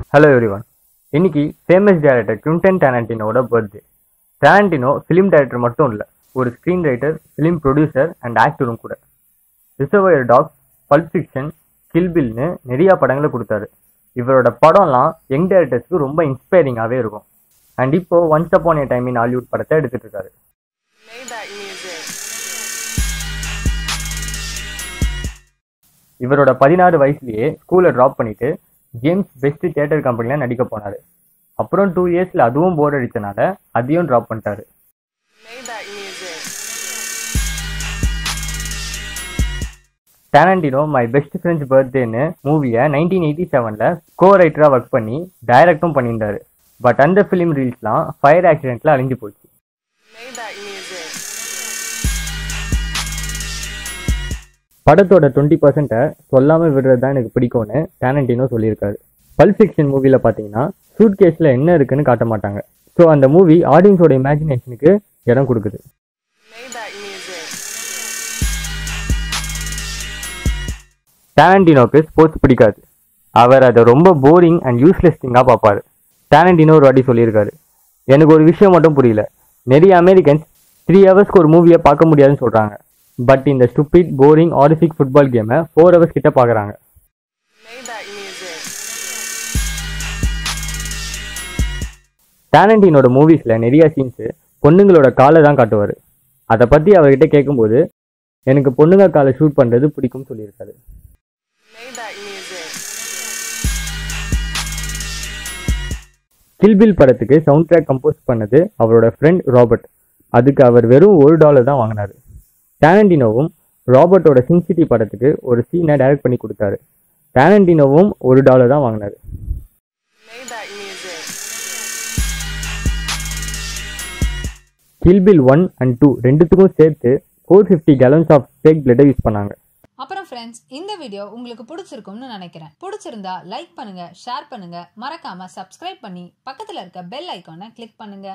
Hello everyone இன்னைக்கு famous director Quentin டாரண்டினோட birthday Tarantino film director மட்டும் இல்லை ஒரு screen writer film producer and ஆக்டரும் கூட ரிசர்வயர் டாக்ஸ் பல்ப் ஃபிக்ஷன் கில்பில்னு நிறைய படங்களை கொடுத்தாரு இவரோட படம்லாம் யங் டைரக்டர்ஸ்க்கு ரொம்ப இன்ஸ்பைரிங்காகவே இருக்கும் அண்ட் இப்போ once upon a time in Hollywood படத்தை எடுத்துட்டு இருக்காரு Maybach music. இவரோட பதினாறு வயசுலயே ஸ்கூலை ட்ராப் பண்ணிட்டு ஜேம்ஸ் பெஸ்ட் தியேட்டர் கம்பெனியில் நடிக்க போனாரு அப்புறம் டூ இயர்ஸ்ல அதுவும் போர் அடிச்சனால அதையும் ட்ராப் பண்ணிட்டாரு Maybach music. Tarantino my best friends பர்த்டேன்னு மூவியை நைன்டீன் எயிட்டி செவனில் கோ ரைட்டராக ஒர்க் பண்ணி டைரக்டும் பண்ணியிருந்தாரு பட் அந்த ஃபிலிம் ரீல்ஸ்லாம் ஃபயர் ஆக்சிடென்ட்டில் அழிஞ்சு போச்சு Maybach music. படத்தோட டுவெண்ட்டி பர்சன்ட்டை சொல்லாமல் விடுறது தான் எனக்கு பிடிக்கும்னு டாரண்டினோ சொல்லியிருக்காரு பல்ப் ஃபிக்ஷன் மூவியில் பார்த்தீங்கன்னா சூட் கேஸில் என்ன இருக்குன்னு காட்ட மாட்டாங்க ஸோ அந்த மூவி ஆடியன்ஸோட இமேஜினேஷனுக்கு இடம் கொடுக்குது Maybach music. டாரண்டினோக்கு ஸ்போர்ட்ஸ் பிடிக்காது அவர் அதை ரொம்ப போரிங் அண்ட் யூஸ்லெஸ் திங்காக பார்ப்பாரு டாரண்டினோ ஒரு வாட்டி சொல்லியிருக்காரு எனக்கு ஒரு விஷயம் மட்டும் புரியல நிறைய அமெரிக்கன்ஸ் த்ரீ ஹவர்ஸ்க்கு ஒரு மூவியை பார்க்க முடியாதுன்னு சொல்கிறாங்க பட் இந்த ஸ்டூபிட் போரிங் ஆரிஃபிக் ஃபுட்பால் கேமை ஃபோர் ஹவர்ஸ் கிட்ட பார்க்குறாங்க Maybach music. டாரண்டினோட மூவிஸில் நிறைய சீன்ஸு பொண்ணுங்களோட காலை தான் காட்டுவார் அதை பற்றி அவர்கிட்ட கேட்கும்போது எனக்கு பொண்ணுங்க காலை ஷூட் பண்ணுறது பிடிக்கும்னு சொல்லியிருக்காரு Maybach music. கில்பில் படத்துக்கு சவுண்ட் ட்ராக் கம்போஸ் பண்ணது அவரோட ஃப்ரெண்ட் ராபர்ட் அதுக்கு அவர் வெறும் ஒரு டாலர் தான் வாங்கினாரு டாரண்டினோவும் ராபர்ட்டோட சின்சிட்டி படத்துக்கு ஒரு சீனை டைரக்ட் பண்ணி கொடுத்தாரு டாரண்டினோவும் ஒரு டாலர் தான் வாங்கினாரு Maybach music. Kill Bill one and two ரெண்டுத்துக்கும் சேர்த்து four fifty gallons of fake பிளட்டை யூஸ் பண்ணாங்க அப்புறம் ஃப்ரெண்ட்ஸ் இந்த வீடியோ உங்களுக்கு பிடிச்சிருக்கும்னு நினைக்கிறேன் பிடிச்சிருந்தா லைக் பண்ணுங்க ஷேர் பண்ணுங்க மறக்காம சப்ஸ்கிரைப் பண்ணி பக்கத்துல இருக்க பெல் ஐகானை கிளிக் பண்ணுங்க